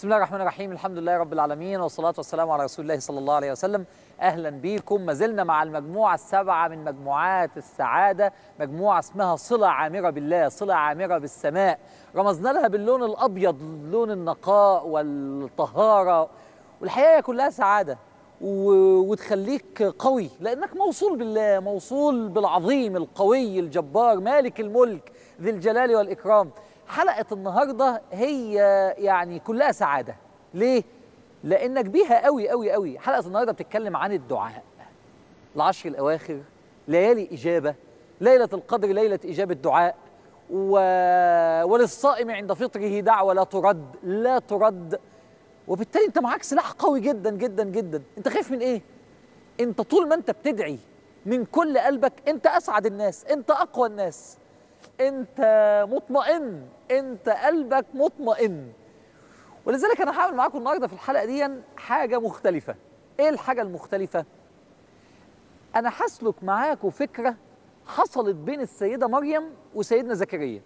الله الرحمن الرحيم الحمد لله رب العالمين والصلاة والسلام على رسول الله صلى الله عليه وسلم أهلا بكم ما زلنا مع المجموعة السبعة من مجموعات السعادة مجموعة اسمها صلة عامرة بالله صلة عامرة بالسماء رمزنا لها باللون الأبيض لون النقاء والطهارة والحقيقة هي كلها سعادة و... وتخليك قوي لأنك موصول بالله موصول بالعظيم القوي الجبار مالك الملك ذي الجلال والإكرام حلقة النهاردة هي يعني كلها سعادة ليه؟ لأنك بيها قوي قوي قوي حلقة النهاردة بتتكلم عن الدعاء العشر الأواخر ليالي إجابة ليلة القدر ليلة إجابة دعاء و... وللصائم عند فطره دعوة لا ترد لا ترد وبالتالي انت معاك سلاح قوي جدا جدا جدا انت خايف من ايه انت طول ما انت بتدعي من كل قلبك انت اسعد الناس انت اقوى الناس انت مطمئن انت قلبك مطمئن ولذلك انا هعمل معاكم النهارده في الحلقه دي حاجه مختلفه ايه الحاجه المختلفه انا هسلك معاكم فكره حصلت بين السيده مريم وسيدنا زكريا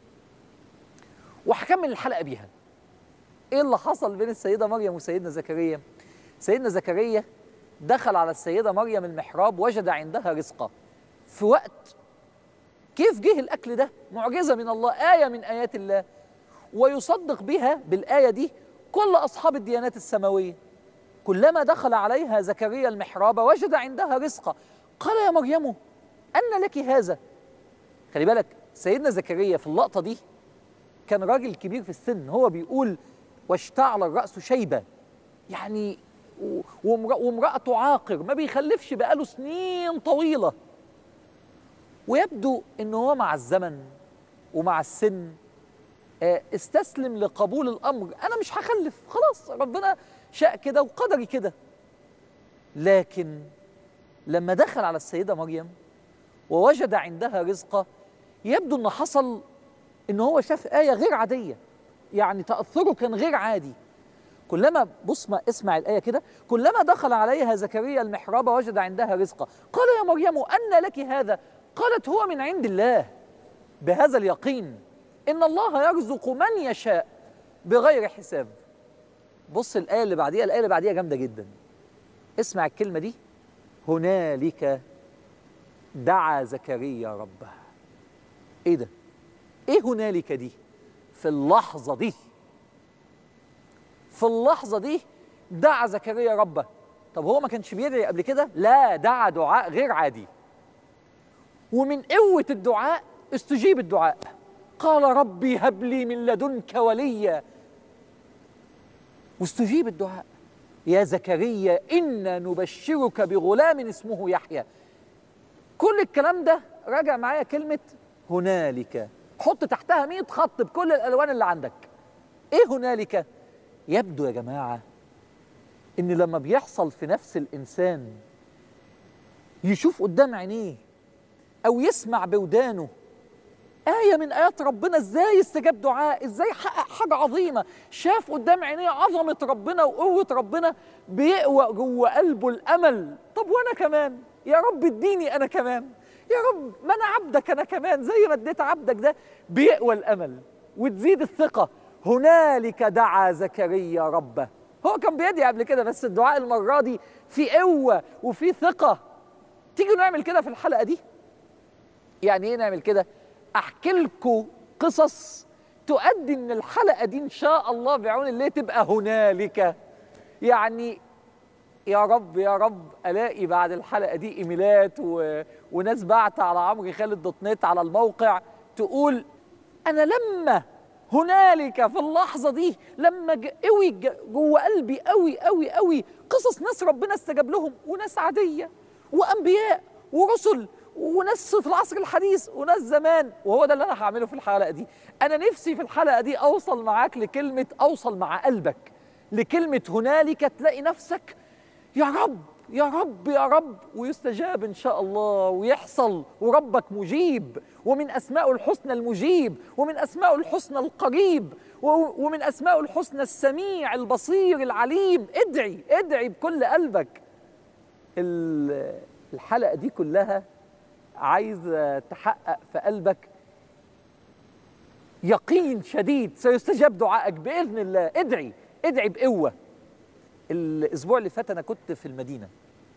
وهكمل الحلقه بيها ايه اللي حصل بين السيده مريم وسيدنا زكريا سيدنا زكريا دخل على السيده مريم المحراب وجد عندها رزقا في وقت كيف جه الاكل ده معجزه من الله ايه من ايات الله ويصدق بها بالايه دي كل اصحاب الديانات السماويه كلما دخل عليها زكريا المحراب وجد عندها رزقا قال يا مريم ان لك هذا خلي بالك سيدنا زكريا في اللقطه دي كان راجل كبير في السن هو بيقول واشتعل الراس شيبه يعني وامراته عاقر ما بيخلفش بقاله سنين طويله ويبدو ان هو مع الزمن ومع السن استسلم لقبول الامر انا مش هخلف خلاص ربنا شاء كده وقدري كده لكن لما دخل على السيده مريم ووجد عندها رزقا يبدو ان حصل ان هو شاف ايه غير عاديه يعني تاثره كان غير عادي كلما بص ما اسمع الايه كده كلما دخل عليها زكريا المحراب وجد عندها رزقا قال يا مريم ان لك هذا قالت هو من عند الله بهذا اليقين ان الله يرزق من يشاء بغير حساب بص الايه اللي بعديها الايه اللي بعديها جامده جدا اسمع الكلمه دي هنالك دعا زكريا ربه ايه ده ايه هنالك دي في اللحظه دي في اللحظه دي دعا زكريا ربه طب هو ما كانش بيدعي قبل كده لا دعا دعاء غير عادي ومن قوة الدعاء استجيب الدعاء قال ربي هب لي من لدنك وليا واستجيب الدعاء يا زكريا إنا نبشرك بغلام اسمه يحيى كل الكلام ده راجع معايا كلمة هنالك حط تحتها 100 خط بكل الألوان اللي عندك إيه هنالك؟ يبدو يا جماعة إن لما بيحصل في نفس الإنسان يشوف قدام عينيه او يسمع بودانه آية من آيات ربنا ازاي استجاب دعاء ازاي حقق حاجة عظيمة شاف قدام عينيه عظمة ربنا وقوة ربنا بيقوى جوه قلبه الأمل طب وأنا كمان يا رب اديني أنا كمان يا رب ما أنا عبدك أنا كمان زي ما اديت عبدك ده بيقوى الأمل وتزيد الثقة هنالك دعا زكريا ربه هو كان بيدعي قبل كده بس الدعاء المرة دي في قوة وفي ثقة تيجوا نعمل كده في الحلقة دي يعني ايه نعمل كده احكي لكم قصص تؤدي ان الحلقه دي ان شاء الله بعون الله تبقى هنالك يعني يا رب يا رب الاقي بعد الحلقه دي ايميلات و... وناس بعت على عمرو خالد دوت نت على الموقع تقول انا لما هنالك في اللحظه دي لما قوي جوه قلبي قوي قوي قوي قصص ناس ربنا استجاب لهم وناس عاديه وانبياء ورسل وناس في العصر الحديث وناس زمان وهو ده اللي انا هعمله في الحلقه دي انا نفسي في الحلقه دي اوصل معاك لكلمه اوصل مع قلبك لكلمه هنالك تلاقي نفسك يا رب يا رب يا رب ويستجاب ان شاء الله ويحصل وربك مجيب ومن اسمائه الحسنى المجيب ومن اسمائه الحسنى القريب ومن اسمائه الحسنى السميع البصير العليم ادعي ادعي بكل قلبك الحلقه دي كلها عايز تحقق في قلبك يقين شديد سيستجاب دعائك باذن الله ادعي ادعي بقوه الاسبوع اللي فات انا كنت في المدينه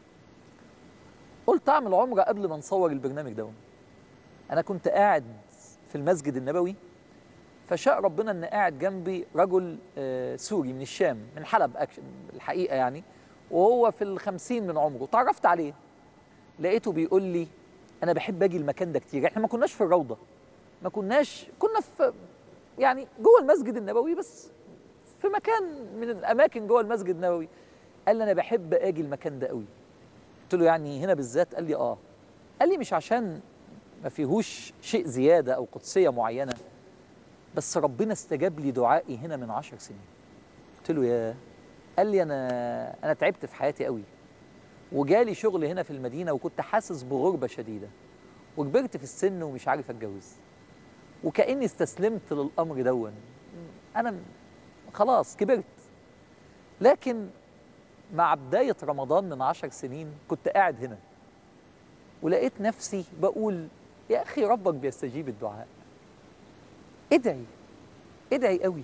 قلت اعمل عمره قبل ما نصور البرنامج ده انا كنت قاعد في المسجد النبوي فشاء ربنا ان قاعد جنبي رجل آه، سوري من الشام من حلب أكشن الحقيقه يعني وهو في الخمسين من عمره تعرفت عليه لقيته بيقول لي انا بحب اجي المكان ده كتير احنا ما كناش في الروضه ما كناش كنا في يعني جوه المسجد النبوي بس في مكان من الاماكن جوه المسجد النبوي قال لي انا بحب اجي المكان ده قوي قلت له يعني هنا بالذات قال لي اه قال لي مش عشان ما فيهوش شيء زياده او قدسيه معينه بس ربنا استجاب لي دعائي هنا من عشر سنين قلت له يا قال لي انا انا تعبت في حياتي قوي وجالي شغل هنا في المدينه وكنت حاسس بغربه شديده وكبرت في السن ومش عارف اتجوز وكاني استسلمت للامر دون انا م- خلاص كبرت لكن مع بدايه رمضان من عشر سنين كنت قاعد هنا ولقيت نفسي بقول يا اخي ربك بيستجيب الدعاء ادعي ادعي قوي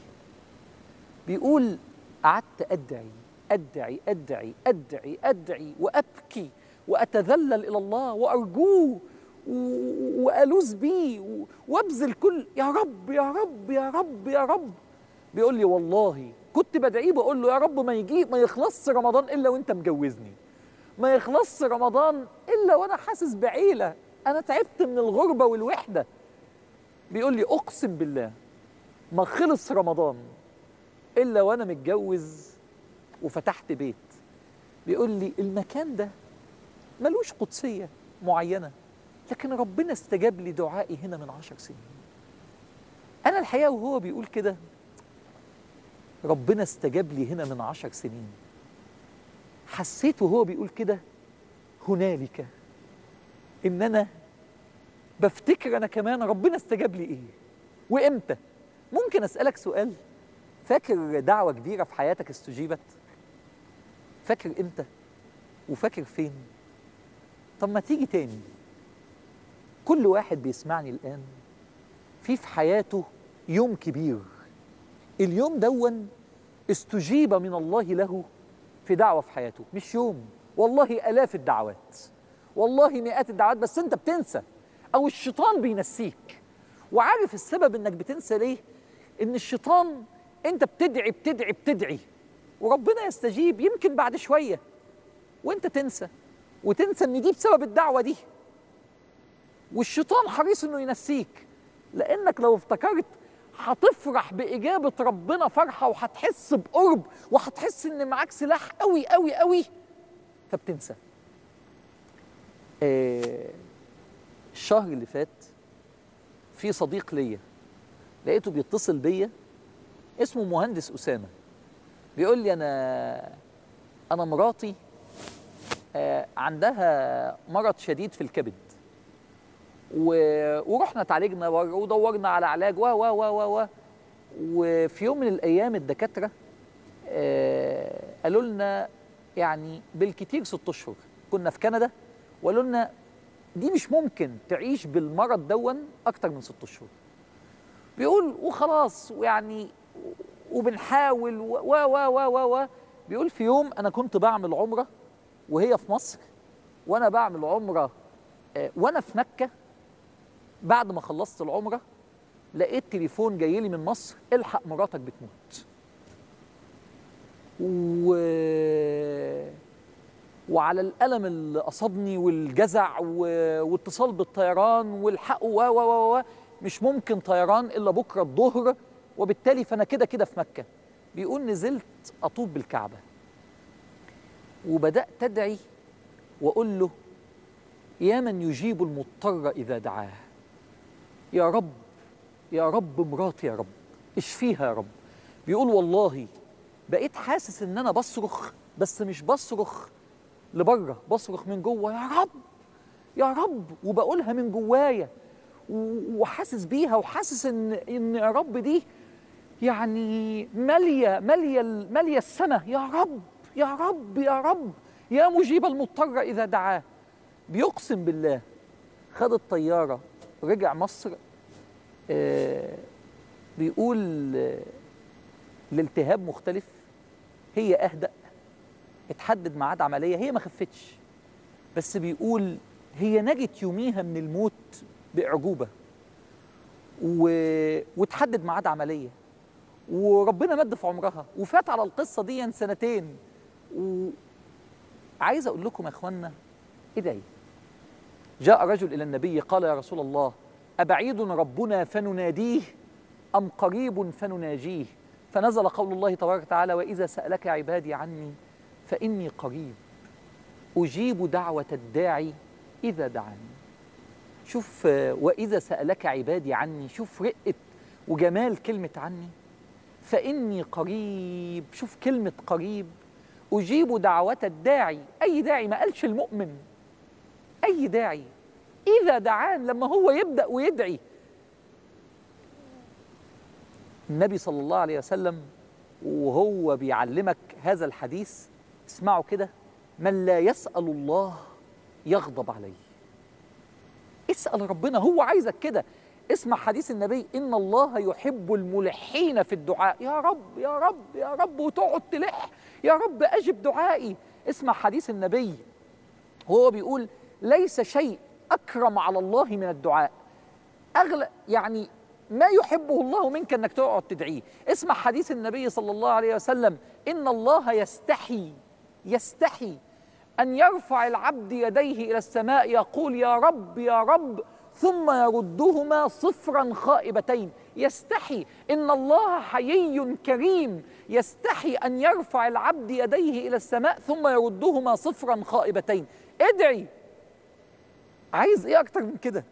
بيقول قعدت ادعي ادعي ادعي ادعي ادعي وابكي واتذلل الى الله وارجوه و- والوذ بيه و- وابذل كل يا رب يا رب يا رب يا رب بيقول لي والله كنت بدعيه بقول له يا رب ما يجي ما يخلصش رمضان الا وانت مجوزني ما يخلصش رمضان الا وانا حاسس بعيله انا تعبت من الغربه والوحده بيقول لي اقسم بالله ما خلص رمضان الا وانا متجوز وفتحت بيت بيقول لي المكان ده ملوش قدسيه معينه لكن ربنا استجاب لي دعائي هنا من عشر سنين انا الحقيقه وهو بيقول كده ربنا استجاب لي هنا من عشر سنين حسيت وهو بيقول كده هنالك ان انا بفتكر انا كمان ربنا استجاب لي ايه وامتى ممكن اسالك سؤال فاكر دعوه كبيره في حياتك استجيبت فاكر امتى وفاكر فين طب ما تيجي تاني كل واحد بيسمعني الان في في حياته يوم كبير اليوم دون استجيب من الله له في دعوه في حياته مش يوم والله الاف الدعوات والله مئات الدعوات بس انت بتنسى او الشيطان بينسيك وعارف السبب انك بتنسى ليه ان الشيطان انت بتدعي بتدعي بتدعي وربنا يستجيب يمكن بعد شويه وانت تنسى وتنسى ان دي بسبب الدعوه دي والشيطان حريص انه ينسيك لانك لو افتكرت هتفرح باجابه ربنا فرحه وهتحس بقرب وهتحس ان معاك سلاح قوي قوي قوي فبتنسى آه الشهر اللي فات في صديق ليا لقيته بيتصل بيا اسمه مهندس اسامه بيقول لي انا انا مراتي آه، عندها مرض شديد في الكبد و- ورحنا اتعالجنا و- ودورنا على علاج و و و و و وفي يوم من الايام الدكاتره آه، قالوا لنا يعني بالكتير ست اشهر كنا في كندا وقالوا لنا دي مش ممكن تعيش بالمرض دون اكتر من ست اشهر بيقول وخلاص ويعني وبنحاول و و و و و و بيقول في يوم انا كنت بعمل عمره وهي في مصر وانا بعمل عمره آه، وانا في مكه بعد ما خلصت العمره لقيت تليفون جاي لي من مصر الحق مراتك بتموت و وعلى الألم اللي أصابني والجزع و... واتصال بالطيران والحق و و و و مش ممكن طيران إلا بكرة الظهر وبالتالي فأنا كده كده في مكة بيقول نزلت أطوف بالكعبة وبدأت أدعي وأقول له يا من يجيب المضطر إذا دعاه يا رب يا رب مراتي يا رب اشفيها يا رب بيقول والله بقيت حاسس ان انا بصرخ بس مش بصرخ لبره بصرخ من جوه يا رب يا رب وبقولها من جوايا و- وحاسس بيها وحاسس ان ان يا رب دي يعني ماليه ماليه ال- ماليه السماء يا رب يا رب يا رب يا مجيب المضطر اذا دعاه بيقسم بالله خد الطياره رجع مصر آه، بيقول آه، الالتهاب مختلف هي اهدأ اتحدد ميعاد عمليه هي ما خفتش بس بيقول هي نجت يوميها من الموت باعجوبه و... وتحدد ميعاد عمليه وربنا مد في عمرها وفات على القصه دي سنتين وعايز اقول لكم يا اخوانا ادعي جاء رجل الى النبي قال يا رسول الله ابعيد ربنا فنناديه ام قريب فنناجيه فنزل قول الله تبارك وتعالى واذا سالك عبادي عني فاني قريب اجيب دعوه الداعي اذا دعاني شوف واذا سالك عبادي عني شوف رقه وجمال كلمه عني فاني قريب شوف كلمه قريب اجيب دعوه الداعي اي داعي ما قالش المؤمن اي داعي اذا دعان لما هو يبدا ويدعي النبي صلى الله عليه وسلم وهو بيعلمك هذا الحديث اسمعوا كده من لا يسال الله يغضب عليه اسال ربنا هو عايزك كده اسمع حديث النبي ان الله يحب الملحين في الدعاء يا رب يا رب يا رب وتقعد تلح يا رب اجب دعائي اسمع حديث النبي وهو بيقول ليس شيء اكرم على الله من الدعاء اغلى يعني ما يحبه الله منك انك تقعد تدعيه اسمع حديث النبي صلى الله عليه وسلم ان الله يستحي يستحي ان يرفع العبد يديه الى السماء يقول يا رب يا رب ثم يردهما صفرا خائبتين يستحي ان الله حيي كريم يستحي ان يرفع العبد يديه الى السماء ثم يردهما صفرا خائبتين ادعي عايز ايه اكتر من كده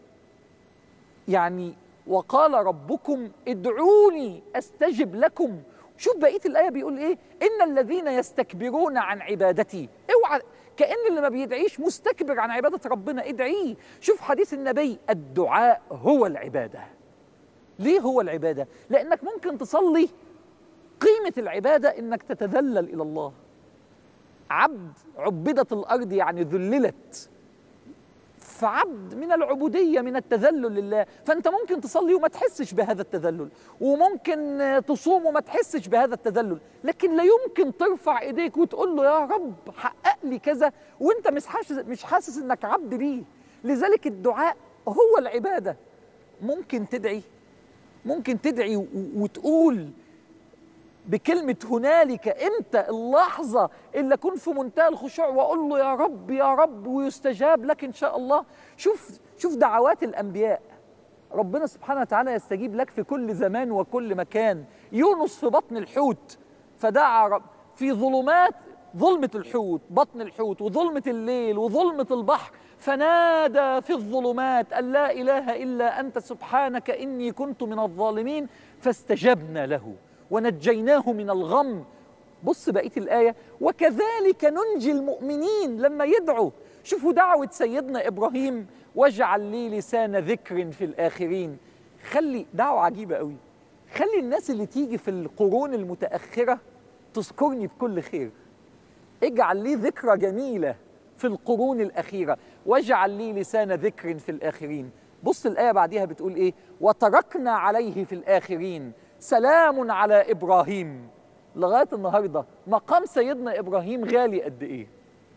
يعني وقال ربكم ادعوني استجب لكم شوف بقيه الايه بيقول ايه ان الذين يستكبرون عن عبادتي اوعى كان اللي ما بيدعيش مستكبر عن عباده ربنا ادعيه شوف حديث النبي الدعاء هو العباده ليه هو العباده لانك ممكن تصلي قيمه العباده انك تتذلل الى الله عبد عبدت الارض يعني ذللت فعبد من العبوديه من التذلل لله فانت ممكن تصلي وما تحسش بهذا التذلل وممكن تصوم وما تحسش بهذا التذلل لكن لا يمكن ترفع ايديك وتقول له يا رب حقق لي كذا وانت مش حاسس مش حاسس انك عبد ليه لذلك الدعاء هو العباده ممكن تدعي ممكن تدعي وتقول بكلمة هنالك امتى اللحظة اللي أكون في منتهى الخشوع وأقول له يا رب يا رب ويستجاب لك إن شاء الله شوف شوف دعوات الأنبياء ربنا سبحانه وتعالى يستجيب لك في كل زمان وكل مكان يونس في بطن الحوت فدعا رب في ظلمات ظلمة الحوت بطن الحوت وظلمة الليل وظلمة البحر فنادى في الظلمات أن لا إله إلا أنت سبحانك إني كنت من الظالمين فاستجبنا له ونجيناه من الغم بص بقيه الايه وكذلك ننجي المؤمنين لما يدعوا شوفوا دعوه سيدنا ابراهيم واجعل لي لسان ذكر في الاخرين خلي دعوه عجيبه قوي خلي الناس اللي تيجي في القرون المتاخره تذكرني بكل خير اجعل لي ذكرى جميله في القرون الاخيره واجعل لي لسان ذكر في الاخرين بص الايه بعديها بتقول ايه وتركنا عليه في الاخرين سلام على ابراهيم لغايه النهارده مقام سيدنا ابراهيم غالي قد ايه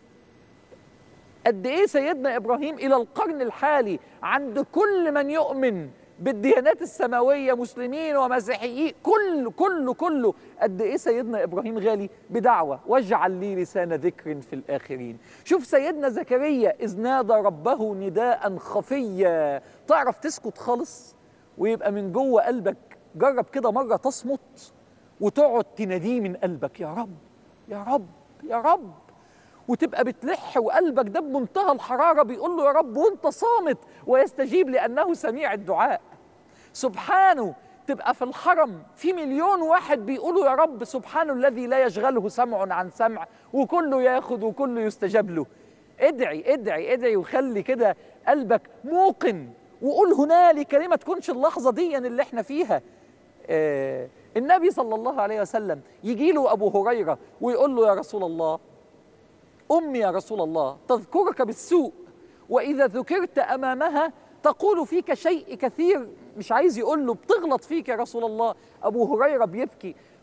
قد ايه سيدنا ابراهيم الى القرن الحالي عند كل من يؤمن بالديانات السماويه مسلمين ومسيحيين كل كله كله قد ايه سيدنا ابراهيم غالي بدعوه واجعل لي لسان ذكر في الاخرين شوف سيدنا زكريا اذ نادى ربه نداء خفيا تعرف تسكت خالص ويبقى من جوه قلبك جرب كده مرة تصمت وتقعد تناديه من قلبك يا رب يا رب يا رب وتبقى بتلح وقلبك ده بمنتهى الحرارة بيقول له يا رب وانت صامت ويستجيب لأنه سميع الدعاء سبحانه تبقى في الحرم في مليون واحد بيقولوا يا رب سبحانه الذي لا يشغله سمع عن سمع وكله ياخد وكله يستجاب له ادعي ادعي ادعي وخلي كده قلبك موقن وقول هنالك ليه ما تكونش اللحظة دي اللي احنا فيها آه النبي صلى الله عليه وسلم يجي له أبو هريرة ويقول له يا رسول الله أمي يا رسول الله تذكرك بالسوء وإذا ذكرت أمامها تقول فيك شيء كثير مش عايز يقول له بتغلط فيك يا رسول الله أبو هريرة بيبكي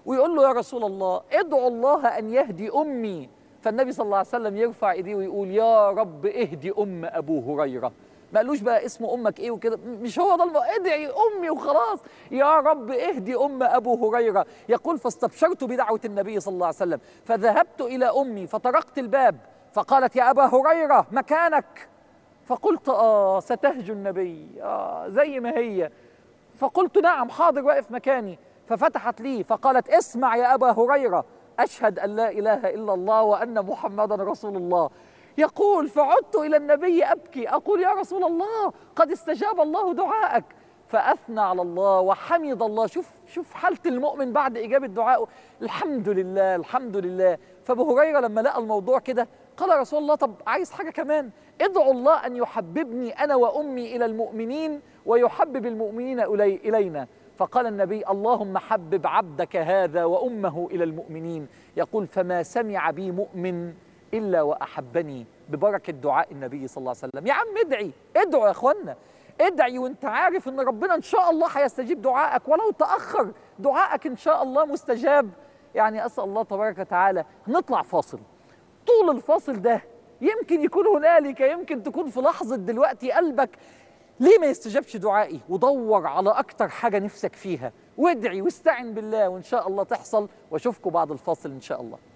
ويقول له يا رسول الله ادعو الله ان يهدي امي فالنبي صلى الله عليه وسلم يرفع ايديه ويقول يا رب اهدي ام ابو هريره ما قالوش بقى اسم امك ايه وكده مش هو ده الم... ادعي امي وخلاص يا رب اهدي ام ابو هريره يقول فاستبشرت بدعوه النبي صلى الله عليه وسلم فذهبت الى امي فطرقت الباب فقالت يا ابا هريره مكانك فقلت اه ستهجو النبي اه زي ما هي فقلت نعم حاضر واقف مكاني ففتحت لي فقالت اسمع يا ابا هريره اشهد ان لا اله الا الله وان محمدا رسول الله يقول فعدت الى النبي ابكي اقول يا رسول الله قد استجاب الله دعاءك فاثنى على الله وحمد الله شوف شوف حاله المؤمن بعد اجابه دعائه الحمد لله الحمد لله فابو هريره لما لقى الموضوع كده قال يا رسول الله طب عايز حاجه كمان ادعو الله ان يحببني انا وامي الى المؤمنين ويحبب المؤمنين إلي الينا فقال النبي اللهم حبب عبدك هذا وامه الى المؤمنين يقول فما سمع بي مؤمن الا واحبني ببركه دعاء النبي صلى الله عليه وسلم يا عم ادعي ادعوا يا اخوانا ادعي وانت عارف ان ربنا ان شاء الله هيستجيب دعائك ولو تاخر دعائك ان شاء الله مستجاب يعني اسال الله تبارك وتعالى نطلع فاصل طول الفاصل ده يمكن يكون هنالك يمكن تكون في لحظه دلوقتي قلبك ليه ما يستجابش دعائي ودور على اكتر حاجه نفسك فيها وادعي واستعن بالله وان شاء الله تحصل واشوفكم بعد الفاصل ان شاء الله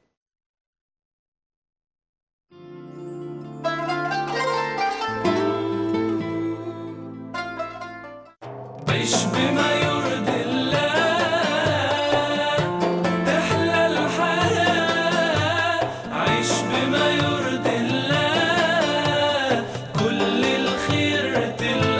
عيش بما يرضي الله تحلى الحياة عيش بما يرضي الله كل الخير تلقى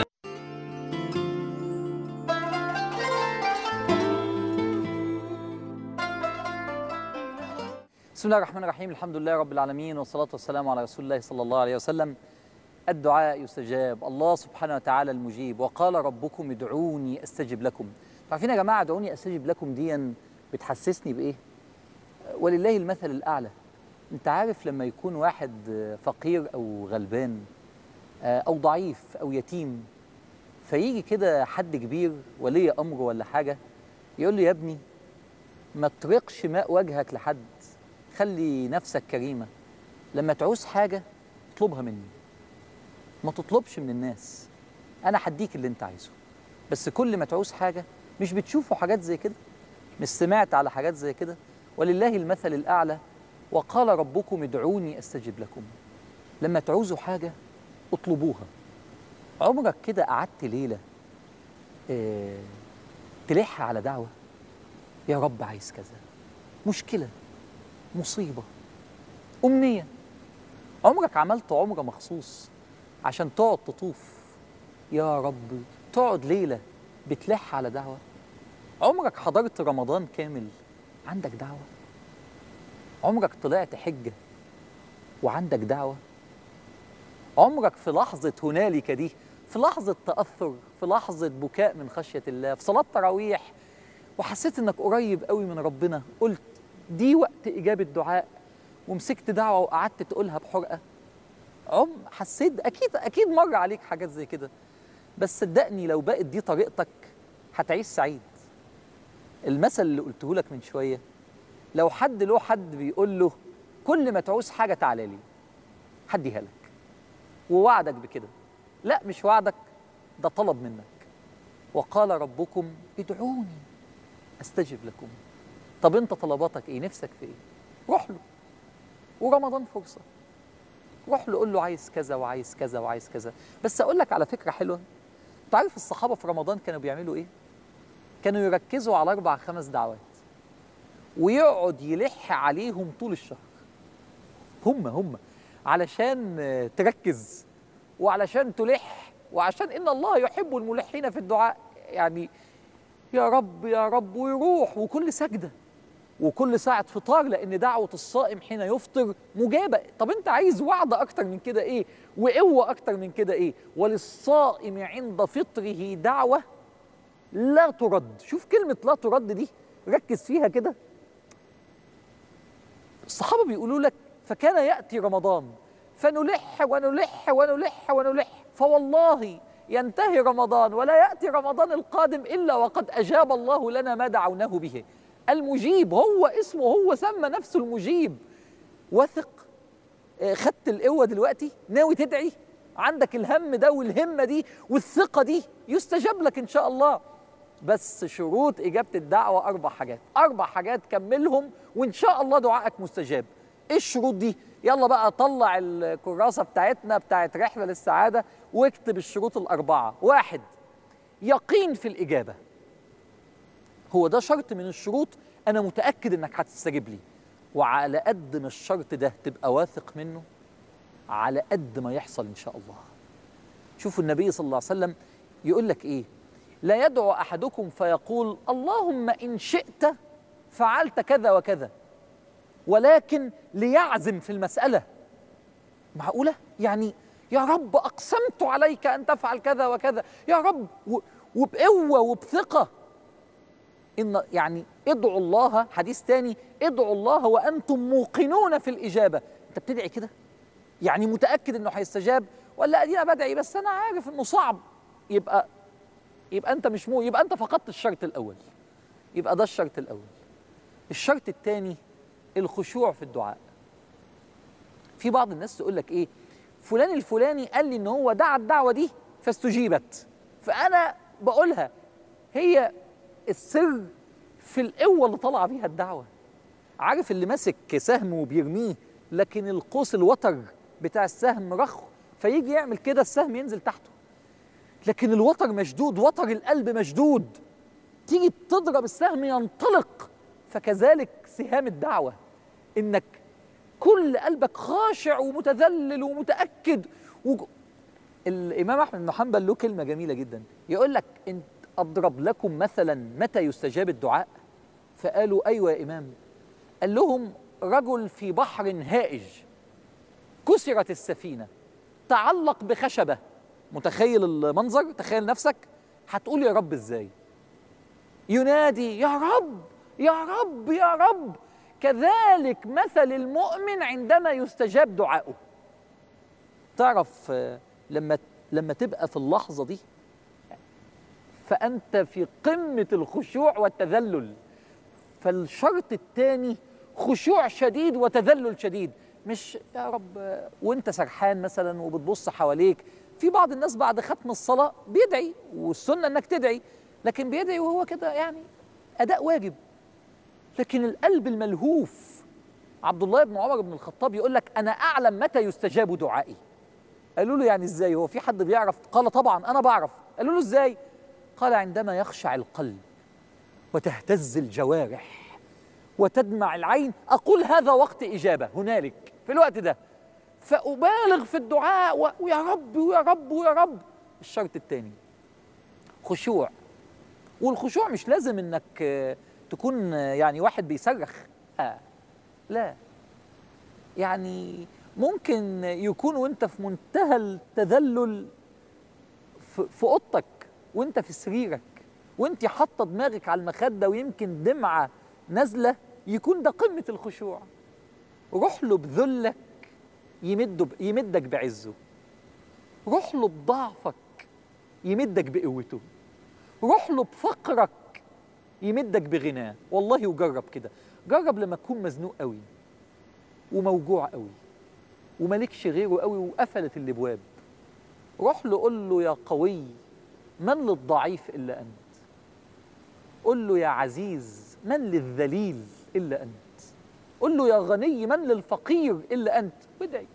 بسم الله الرحمن الرحيم الحمد لله رب العالمين والصلاة والسلام على رسول الله صلى الله عليه وسلم الدعاء يستجاب الله سبحانه وتعالى المجيب وقال ربكم ادعوني استجب لكم عارفين يا جماعة ادعوني استجب لكم دي بتحسسني بإيه ولله المثل الأعلى انت عارف لما يكون واحد فقير أو غلبان أو ضعيف أو يتيم فيجي كده حد كبير ولي أمره ولا حاجة يقول له يا ابني ما تطرقش ماء وجهك لحد خلي نفسك كريمة لما تعوز حاجة اطلبها مني ما تطلبش من الناس أنا هديك اللي أنت عايزه بس كل ما تعوز حاجة مش بتشوفوا حاجات زي كده مش سمعت على حاجات زي كده ولله المثل الأعلى وقال ربكم ادعوني أستجب لكم لما تعوزوا حاجة اطلبوها عمرك كده قعدت ليلة اه تلح على دعوة يا رب عايز كذا مشكلة مصيبة أمنية عمرك عملت عمرة مخصوص عشان تقعد تطوف يا رب تقعد ليلة بتلح على دعوة عمرك حضرت رمضان كامل عندك دعوة عمرك طلعت حجة وعندك دعوة عمرك في لحظة هنالك دي في لحظة تأثر في لحظة بكاء من خشية الله في صلاة تراويح وحسيت انك قريب قوي من ربنا قلت دي وقت إجابة دعاء ومسكت دعوة وقعدت تقولها بحرقة عم حسيت أكيد أكيد مر عليك حاجات زي كده بس صدقني لو بقت دي طريقتك هتعيش سعيد المثل اللي قلته لك من شوية لو حد له حد بيقول له كل ما تعوز حاجة تعالى لي هديها لك ووعدك بكده لا مش وعدك ده طلب منك وقال ربكم ادعوني استجب لكم طب انت طلباتك ايه نفسك في ايه روح له ورمضان فرصه روح له قول له عايز كذا وعايز كذا وعايز كذا بس اقول لك على فكره حلوه انت عارف الصحابه في رمضان كانوا بيعملوا ايه كانوا يركزوا على اربع خمس دعوات ويقعد يلح عليهم طول الشهر هم هم علشان تركز وعلشان تلح وعشان ان الله يحب الملحين في الدعاء يعني يا رب يا رب ويروح وكل سجده وكل ساعة فطار لأن دعوة الصائم حين يفطر مجابة طب أنت عايز وعد أكتر من كده إيه وقوة أكتر من كده إيه وللصائم عند فطره دعوة لا ترد شوف كلمة لا ترد دي ركز فيها كده الصحابة بيقولوا لك فكان يأتي رمضان فنلح ونلح ونلح ونلح فوالله ينتهي رمضان ولا يأتي رمضان القادم إلا وقد أجاب الله لنا ما دعوناه به المجيب هو اسمه هو سمى نفسه المجيب وثق آه، خدت القوه دلوقتي ناوي تدعي عندك الهم ده والهمه دي والثقه دي يستجاب لك ان شاء الله بس شروط اجابه الدعوه اربع حاجات اربع حاجات كملهم وان شاء الله دعائك مستجاب ايه الشروط دي يلا بقى طلع الكراسه بتاعتنا بتاعت رحله للسعاده واكتب الشروط الاربعه واحد يقين في الاجابه هو ده شرط من الشروط انا متاكد انك هتستجيب لي وعلى قد ما الشرط ده تبقى واثق منه على قد ما يحصل ان شاء الله شوفوا النبي صلى الله عليه وسلم يقول لك ايه لا يدعو احدكم فيقول اللهم ان شئت فعلت كذا وكذا ولكن ليعزم في المساله معقوله يعني يا رب اقسمت عليك ان تفعل كذا وكذا يا رب و- وبقوه وبثقه ان يعني ادعوا الله حديث تاني ادعوا الله وانتم موقنون في الاجابه انت بتدعي كده يعني متاكد انه هيستجاب ولا ادينا بدعي بس انا عارف انه صعب يبقى يبقى انت مش مو يبقى انت فقدت الشرط الاول يبقى ده الشرط الاول الشرط الثاني الخشوع في الدعاء في بعض الناس تقول لك ايه فلان الفلاني قال لي ان هو دعا الدعوه دي فاستجيبت فانا بقولها هي السر في القوه اللي طالعه بيها الدعوه عارف اللي ماسك سهم وبيرميه لكن القوس الوتر بتاع السهم رخ فيجي يعمل كده السهم ينزل تحته لكن الوتر مشدود وتر القلب مشدود تيجي تضرب السهم ينطلق فكذلك سهام الدعوه انك كل قلبك خاشع ومتذلل ومتاكد وج... الامام احمد بن حنبل له كلمه جميله جدا يقول لك انت اضرب لكم مثلا متى يستجاب الدعاء فقالوا ايوه يا امام قال لهم رجل في بحر هائج كسرت السفينه تعلق بخشبه متخيل المنظر تخيل نفسك هتقول يا رب ازاي ينادي يا رب يا رب يا رب كذلك مثل المؤمن عندما يستجاب دعاؤه تعرف آه، لما لما تبقى في اللحظه دي فانت في قمه الخشوع والتذلل فالشرط الثاني خشوع شديد وتذلل شديد مش يا رب آه، وانت سرحان مثلا وبتبص حواليك في بعض الناس بعد ختم الصلاه بيدعي والسنه انك تدعي لكن بيدعي وهو كده يعني اداء واجب لكن القلب الملهوف عبد الله بن عمر بن الخطاب يقول لك انا اعلم متى يستجاب دعائي قالوا له يعني ازاي هو في حد بيعرف قال طبعا انا بعرف قالوا له ازاي قال عندما يخشع القلب وتهتز الجوارح وتدمع العين اقول هذا وقت اجابه هنالك في الوقت ده فابالغ في الدعاء و- ويا رب ويا رب ويا رب الشرط الثاني خشوع والخشوع مش لازم انك آه، تكون آه، يعني واحد بيصرخ آه. لا يعني ممكن يكون وانت في منتهى التذلل في في اوضتك وانت في سريرك وانت حاطه دماغك على المخده ويمكن دمعه نازله يكون ده قمه الخشوع روح له بذلك يمده ب- يمدك بعزه روح له بضعفك يمدك بقوته روح له بفقرك يمدك بغناه والله وجرب كده جرب لما تكون مزنوق قوي وموجوع قوي ومالكش غيره قوي وقفلت الابواب روح له قول له يا قوي من للضعيف الا انت قل له يا عزيز من للذليل الا انت قل له يا غني من للفقير الا انت وادعي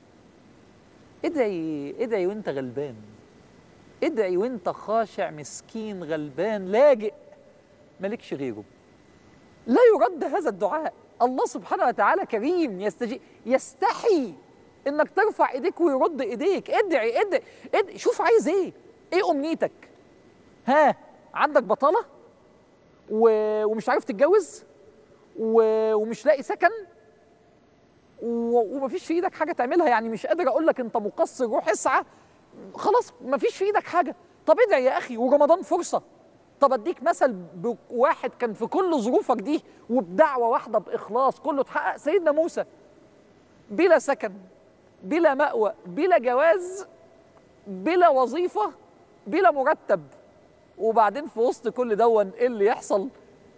ادعي ادعي وانت غلبان ادعي وانت خاشع مسكين غلبان لاجئ مالكش غيره لا يرد هذا الدعاء الله سبحانه وتعالى كريم يستجيب يستحي انك ترفع ايديك ويرد ايديك ادعي ادعي, ادعي. شوف عايز ايه ايه امنيتك ها عندك بطاله و... ومش عارف تتجوز و... ومش لاقي سكن و... ومفيش في ايدك حاجه تعملها يعني مش قادر اقول لك انت مقصر روح اسعى خلاص مفيش في ايدك حاجه طب ادعي يا اخي ورمضان فرصه طب اديك مثل بواحد كان في كل ظروفك دي وبدعوه واحده باخلاص كله اتحقق سيدنا موسى بلا سكن بلا مأوى بلا جواز بلا وظيفه بلا مرتب وبعدين في وسط كل دون ايه اللي يحصل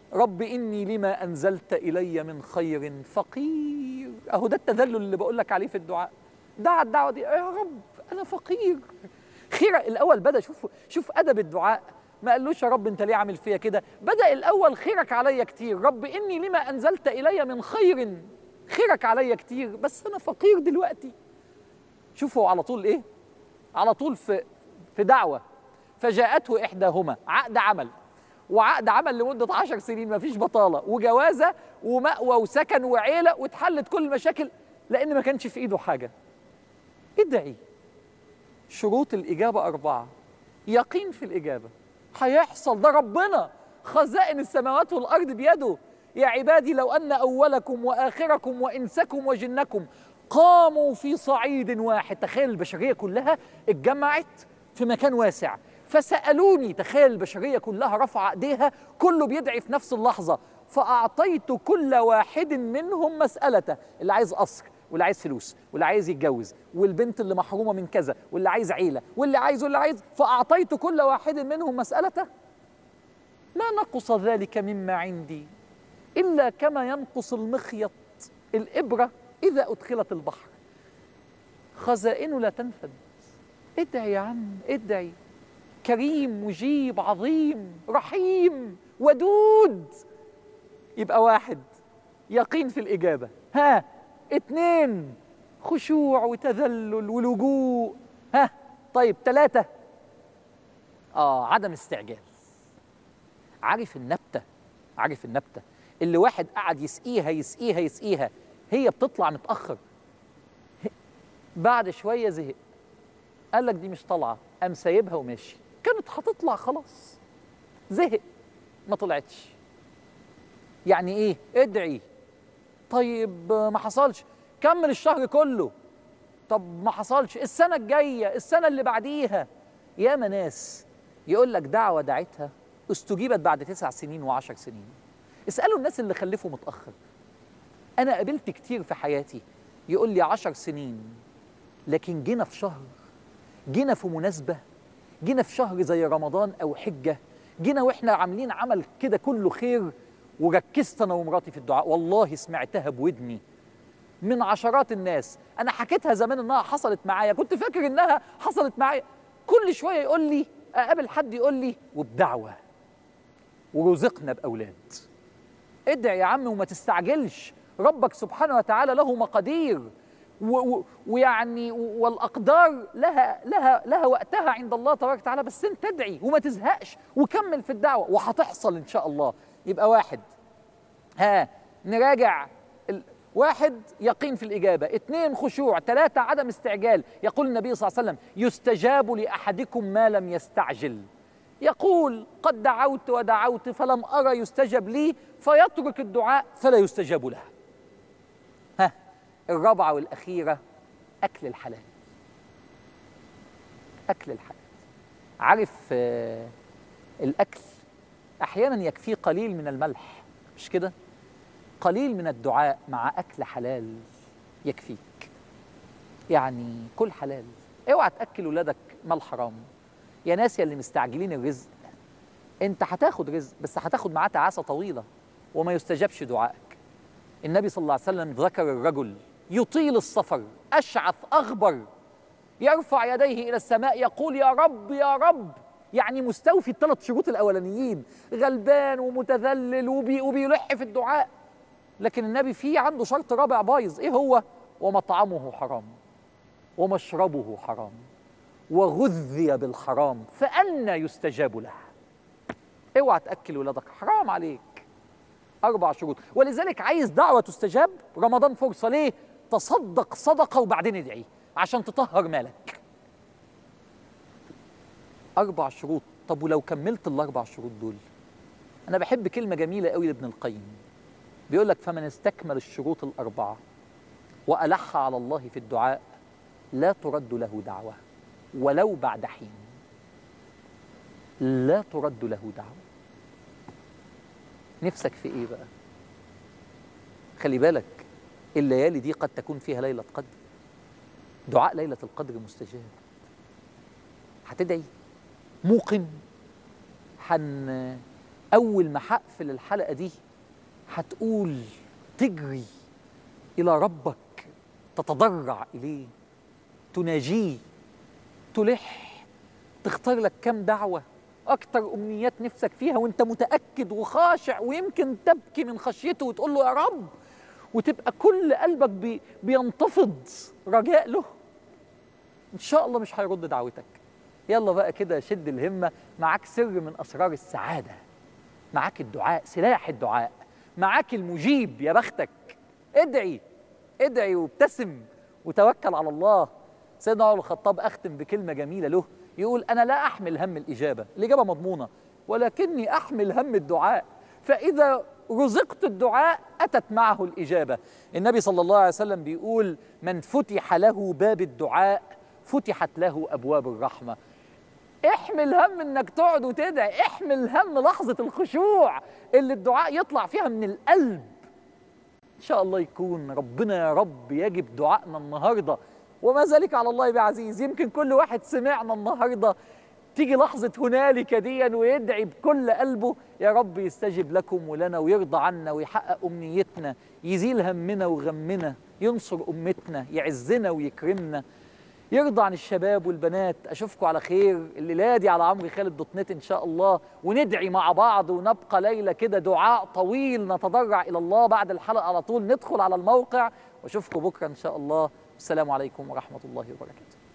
رب إني لما أنزلت إلي من خير فقير أهو ده التذلل اللي بقول لك عليه في الدعاء دعا الدعوة دي يا رب أنا فقير خير الأول بدأ شوف شوف أدب الدعاء ما قالوش يا رب أنت ليه عامل فيا كده بدأ الأول خيرك عليا كتير رب إني لما أنزلت إلي من خير خيرك عليا كتير بس أنا فقير دلوقتي شوفوا على طول إيه على طول في في دعوة فجاءته إحداهما عقد عمل وعقد عمل لمدة عشر سنين مفيش بطالة وجوازة ومأوى وسكن وعيلة واتحلت كل المشاكل لأن ما كانش في إيده حاجة ادعي شروط الإجابة أربعة يقين في الإجابة هيحصل ده ربنا خزائن السماوات والأرض بيده يا عبادي لو أن أولكم وآخركم وإنسكم وجنكم قاموا في صعيد واحد تخيل البشرية كلها اتجمعت في مكان واسع فسألوني تخيل البشرية كلها رفع ايديها كله بيدعي في نفس اللحظة فأعطيت كل واحد منهم مسألته اللي عايز قصر واللي عايز فلوس واللي عايز يتجوز والبنت اللي محرومة من كذا واللي عايز عيلة واللي عايز واللي عايز فأعطيت كل واحد منهم مسألته ما نقص ذلك مما عندي إلا كما ينقص المخيط الإبرة إذا أدخلت البحر خزائنه لا تنفد ادعي يا عم ادعي كريم مجيب عظيم رحيم ودود يبقى واحد يقين في الإجابة ها اتنين خشوع وتذلل ولجوء ها طيب ثلاثة آه عدم استعجال عارف النبتة عارف النبتة اللي واحد قعد يسقيها يسقيها يسقيها هي بتطلع متأخر بعد شوية زهق قال لك دي مش طالعة قام سايبها وماشي كانت هتطلع خلاص زهق ما طلعتش يعني ايه ادعي طيب ما حصلش كمل الشهر كله طب ما حصلش السنة الجاية السنة اللي بعديها ياما ناس يقول لك دعوة دعتها استجيبت بعد تسع سنين وعشر سنين اسألوا الناس اللي خلفوا متأخر أنا قابلت كتير في حياتي يقول لي عشر سنين لكن جينا في شهر جينا في مناسبة جينا في شهر زي رمضان أو حجة جينا وإحنا عاملين عمل كده كله خير وركزت أنا ومراتي في الدعاء والله سمعتها بودني من عشرات الناس أنا حكيتها زمان إنها حصلت معايا كنت فاكر إنها حصلت معايا كل شوية يقول لي أقابل حد يقول لي وبدعوة ورزقنا بأولاد ادعي يا عم وما تستعجلش ربك سبحانه وتعالى له مقادير و- و- ويعني والاقدار لها لها لها وقتها عند الله تبارك وتعالى بس انت ادعي وما تزهقش وكمل في الدعوه وهتحصل ان شاء الله يبقى واحد ها نراجع ال- واحد يقين في الإجابة اثنين خشوع ثلاثة عدم استعجال يقول النبي صلى الله عليه وسلم يستجاب لأحدكم ما لم يستعجل يقول قد دعوت ودعوت فلم أرى يستجب لي فيترك الدعاء فلا يستجاب له ها الرابعة والأخيرة أكل الحلال أكل الحلال عارف آه، الأكل أحيانا يكفيه قليل من الملح مش كده قليل من الدعاء مع أكل حلال يكفيك يعني كل حلال اوعى تأكل ولادك مال حرام يا ناس يا اللي مستعجلين الرزق انت هتاخد رزق بس هتاخد معاه تعاسة طويلة وما يستجابش دعائك النبي صلى الله عليه وسلم ذكر الرجل يطيل السفر أشعث أغبر يرفع يديه إلى السماء يقول يا رب يا رب يعني مستوفي الثلاث شروط الأولانيين غلبان ومتذلل وبي وبيلح في الدعاء لكن النبي فيه عنده شرط رابع بايظ إيه هو ومطعمه حرام ومشربه حرام وغذي بالحرام فأنا يستجاب له اوعى تأكل ولادك حرام عليك أربع شروط ولذلك عايز دعوة تستجاب رمضان فرصة ليه تصدق صدقة وبعدين ادعي عشان تطهر مالك أربع شروط طب ولو كملت الأربع شروط دول أنا بحب كلمة جميلة قوي لابن القيم بيقول لك فمن استكمل الشروط الأربعة وألح على الله في الدعاء لا ترد له دعوة ولو بعد حين لا ترد له دعوة نفسك في ايه بقى خلي بالك الليالي دي قد تكون فيها ليلة قدر دعاء ليلة القدر مستجاب هتدعي موقن حن اول ما هقفل الحلقه دي هتقول تجري الى ربك تتضرع اليه تناجيه تلح تختار لك كام دعوه اكتر امنيات نفسك فيها وانت متاكد وخاشع ويمكن تبكي من خشيته وتقول له يا رب وتبقى كل قلبك بي بينتفض رجاء له ان شاء الله مش هيرد دعوتك يلا بقى كده شد الهمه معاك سر من اسرار السعاده معاك الدعاء سلاح الدعاء معاك المجيب يا بختك ادعي ادعي وابتسم وتوكل على الله سيدنا عمر الخطاب اختم بكلمه جميله له يقول انا لا احمل هم الاجابه الاجابه مضمونه ولكني احمل هم الدعاء فاذا رزقت الدعاء اتت معه الاجابه النبي صلى الله عليه وسلم بيقول من فتح له باب الدعاء فتحت له ابواب الرحمه احمل هم انك تقعد وتدعي احمل هم لحظه الخشوع اللي الدعاء يطلع فيها من القلب ان شاء الله يكون ربنا يا رب يجب دعائنا النهارده وما ذلك على الله بعزيز يمكن كل واحد سمعنا النهارده تيجي لحظة هنالك ديا ويدعي بكل قلبه يا رب يستجب لكم ولنا ويرضى عنا ويحقق أمنيتنا يزيل همنا وغمنا ينصر أمتنا يعزنا ويكرمنا يرضى عن الشباب والبنات أشوفكم على خير الليلة دي على عمرو خالد دوت نت إن شاء الله وندعي مع بعض ونبقى ليلة كده دعاء طويل نتضرع إلى الله بعد الحلقة على طول ندخل على الموقع وأشوفكم بكرة إن شاء الله السلام عليكم ورحمة الله وبركاته